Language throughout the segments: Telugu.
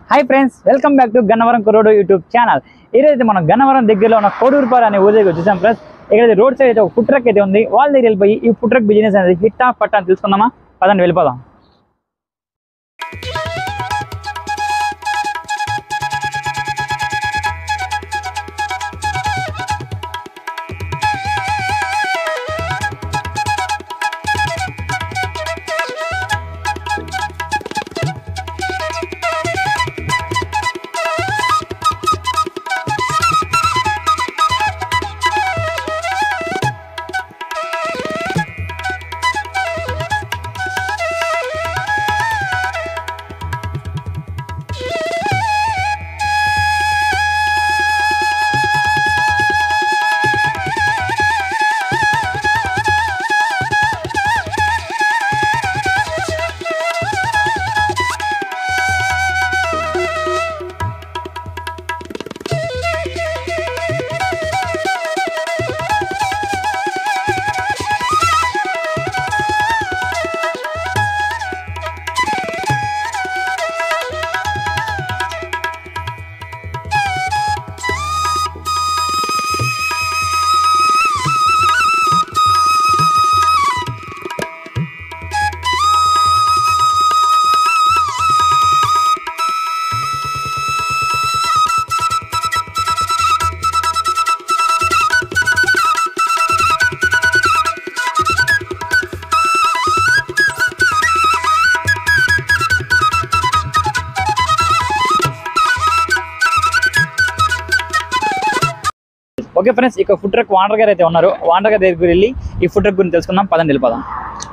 Hi friends welcome back to Gannavaram కురోడు యూట్యూబ్ ఛానల్ ఈరోజు మనం గన్నవరం దగ్గరలో ఉన్న కోడూరుపాడు అనే ఊరి దగ్గర చూసాం ఫ్రెండ్స్ ఇక్కడ రోడ్ సైడ్ అయితే ఒక ఫుడ్ ట్రక్ అయితే ఉంది వాళ్ళ దగ్గర వెళ్ళిపోయి ఈ ఫుడ్ ట్రక్ బిజినెస్ అనేది హిట్ ఆఫ్ పట్టా అని తెలుసుకుందామా పదండి వెళ్ళిపోదాం ఓకే ఫ్రెండ్స్ ఇక ఫుడ్ ట్రక్ వాండర్ గారు అయితే ఉన్నారు వాండర్ గారి దగ్గరికి వెళ్ళి ఈ ఫుడ్ ట్రక్ గురించి తెలుసుకుందాం పదండి వెళ్ళిపోదాం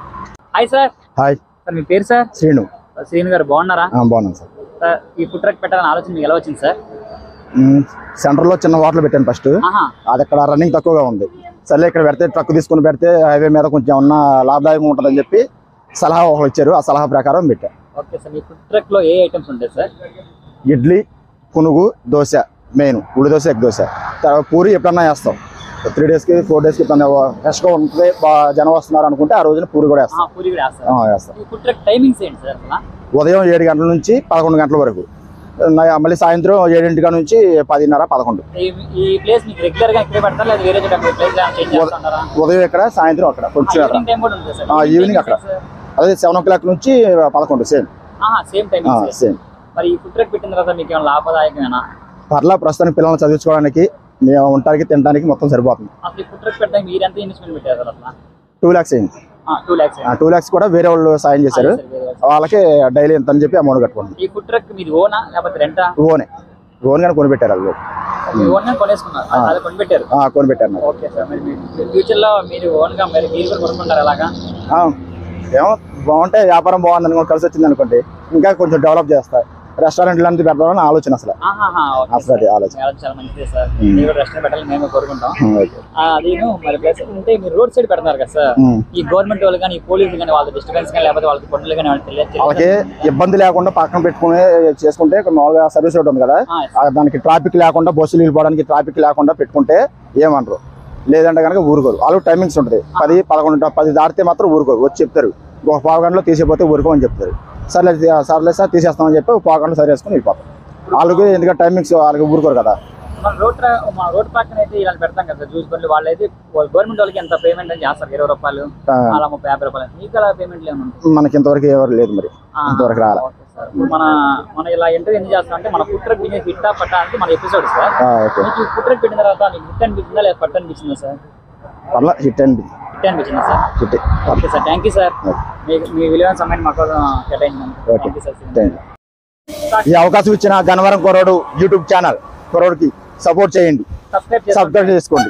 హాయ్ సార్ హాయ్ సార్ మీ పేరు సార్ శ్రీను శ్రీను గారు బాగున్నారా ఆ, బాగున్నాను సార్ సార్ ఈ ఫుడ్ ట్రక్ పెట్టాలని ఆలోచన మీకు ఎలా వచ్చింది సార్ మ్, సెంటర్లో చిన్న హోటల్ పెట్టాను ఫస్ట్ ఆహా అది అక్కడ రన్నింగ్ తక్కువగా ఉంది సరే ఇక్కడ పెడితే ట్రక్ తీసుకుని పెడితే హైవే మీద కొంచెం ఉన్న లాభదాయకం ఉంటుందని చెప్పి సలహా ఒకరు ఇచ్చారు ఆ సలహా ప్రకారం పెట్టా ఓకే సార్ మీ ఫుడ్ ట్రక్ లో ఏ ఐటమ్స్ ఉంటాయి సార్ ఇడ్లీ పునుగు దోశ మెయిన్ ఉడి దోశ ఎగ్ దోశ తర్వాత పూరి ఎప్పుడన్నా వేస్తాం త్రీ డేస్కి ఫోర్ డేస్కి ఎప్పుడన్నా ఫ్రెష్గా ఉంటుంది బాగా జనం వస్తున్నారు అనుకుంటే ఆ రోజున పూరి కూడా వేస్తాం ఆ, పూరి కూడా వేస్తారు ఆ, వేస్తాం ఈ ఫుడ్ ట్రక్ టైమింగ్స్ ఏంటి సార్ అసలు ఉదయం ఏడు గంటల నుంచి పదకొండు గంటల వరకు నా- మళ్ళీ సాయంత్రం ఏడింటికా నుంచి పదిన్నర పదకొండు ఈ- ఈ ప్లేస్ మీకు రెగ్యులర్ గా ఇక్కడే పెడతారా లేదా వేరే చోట ప్లేస్ చేంజ్ చేస్తుంటారా ఉదయం ఇక్కడ సాయంత్రం అక్కడ కొంచెం అక్కడ ఈవినింగ్ టైం కూడా ఉంటుంది సార్ ఆ, ఈవినింగ్ అక్కడ. అదే సెవెన్ ఓ క్లాక్ నుంచి పదకొండు సేమ్ సేమ్ టైమింగ్స్ సేమ్ మరి ఈ ఫుడ్ ట్రక్ పెట్టిన తర్వాత మీకు ఏమైనా లాభదాయకమేనా పర్లా ప్రస్తుతానికి పిల్లల్ని చదివించుకోవడానికి మేము ఉండటానికి తినడానికి మొత్తం సరిపోతుంది అసలు ఈ ఫుడ్ ట్రక్ పెట్టడానికి మీరు ఎంత ఇన్వెస్ట్మెంట్ పెట్టారు సార్ అసలు టూ ల్యాక్స్ అయింది టూ ల్యాక్స్ టూ ల్యాక్స్ కూడా వేరే వాళ్ళు సాయం చేశారు వాళ్ళకి డైలీ ఎంత అని చెప్పి అమౌంట్ కట్టుకోండి ఈ ఫుడ్ ట్రక్ మీది ఓనా లేకపోతే రెంటా ఓనే ఓన్ గానే కొని పెట్టారు వాళ్ళు మీరు ఓన్ గా కొనేసుకున్నారు ఆ. అది కొనిపెట్టారు ఆ, కొని పెట్టారు నాకు ఓకే సార్ మరి ఫ్యూచర్ లో మీరు ఓన్ గా మరి మీరు కూడా కొనుక్కుంటారు అలాగా ఆ, ఏమో బాగుంటే వ్యాపారం బాగుంది అనుకో కలిసి వచ్చింది అనుకోండి ఇంకా కొంచెం డెవలప్ చేస్తా రెస్టారెంట్లు అంతా పెడదామని ఆలోచన అసలు ఆహాహా, ఓకే అసలు అది సార్. ఆలోచన చాలా చాలా మంచిది సార్ ఉమ్. మీరు కూడా రెస్టారెంట్ పెట్టాలని మేము కోరుకుంటాం ఉమ్, ఓకే. ఆ, అదేను మరి ప్లస్ అంటే మీరు రోడ్ సైడ్ పెడతారు కదా సార్ ఉమ్. ఈ గవర్నమెంట్ వాళ్ళు కానీ ఈ పోలీసులు కానీ వాళ్ళ డిస్టర్బెన్స్ కానీ లేకపోతే వాళ్ళకి పనులు కానీ వాళ్ళకి తెలియదు వాళ్ళకి ఇబ్బంది లేకుండా పక్కన పెట్టుకుని చేసుకుంటే ఇక్కడ మామూలుగా సర్వీస్ రోడ్ ఉంది కదా ఆ, ఆ దానికి ట్రాఫిక్ లేకుండా బస్సులు వెళ్ళిపోవడానికి ట్రాఫిక్ లేకుండా పెట్టుకుంటే ఏమనరు లేదంటే కనుక ఊరుకోరు వాళ్ళు టైమింగ్స్ ఉంటుంది పది పదకొండు పది దాటితే మాత్రం ఊరుకోరు వచ్చి చెప్తారు ఒక పావు గంటలో తీసిపోతే ఊరుకోమని చెప్తారు సర్లే తీ- సర్లే సార్ తీసేస్తామని చెప్పి ఒక పావు గంటలో సరి వేసుకొని వెళ్ళిపోతాం వాళ్ళకి ఎందుకంటే టైమింగ్స్ వాళ్ళకి ఊరుకోరు కదా మన రోడ్ ట్రా- మన రోడ్ పక్కన అయితే ఇలా పెడతాం కదా జ్యూస్ బండ్లు వాళ్ళు అయితే గవర్నమెంట్ వాళ్ళకి ఎంత పేమెంట్ అని చేస్తారు ఇరవై రూపాయలు ఆ, అలా ముప్పై యాభై రూపాయలు మీకు అలా పేమెంట్లు ఏమైనా ఉంటాయి మనకి ఇంతవరకు ఎవరు లేదు మరి ఇంతవరకు రాలే ఓకే సార్ ఇప్పుడు మన మన ఇలా ఎంటర్ ఎందుకు చేస్తాం అంటే మన ఫుడ్ ట్రక్ బిజినెస్ హిట్టా పట్టా అంటే మన ఎపిసోడ్ సార్ ఆ, ఓకే మీకు ఫుడ్ ట్రక్ పెట్టిన తర్వాత మీకు హిట్ అనిపించిందా లేదా పట్టు అనిపించిందా సార్ పర్లా హిట్ అండి హిట్ అనిపించిందా సార్ hit okay sir thank you sir మీ మీ విలువైన సమయాన్ని మా కోసం కేటాయించినందుకు okay. Thank you sir thank you. ఈ అవకాశం ఇచ్చిన గన్నవరం కొరడు యూట్యూబ్ ఛానల్ కొరడుకి సపోర్ట్ చేయండి సబ్స్క్రైబ్ చేసుకోండి సబ్స్క్రైబ్ చేసుకోండి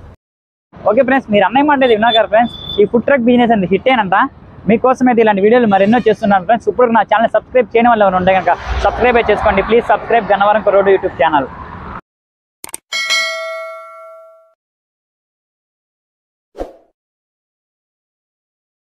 ఓకే ఫ్రెండ్స్ మీరు అన్నయ్య మాట విన్నారు కదా ఫ్రెండ్స్ ఈ ఫుడ్ ట్రక్ బిజినెస్ అనేది హిట్ అయినంట మీకోసం అయితే ఇలాంటి వీడియోలు మరెన్నో చేస్తున్నాను ఫ్రెండ్స్ ఇప్పుడు నా ఛానల్ సబ్స్క్రైబ్ చేయడం వల్ల ఉంటే కనుక సబ్స్క్రైబ్ చేసుకోండి please subscribe Gannavaram road YouTube channel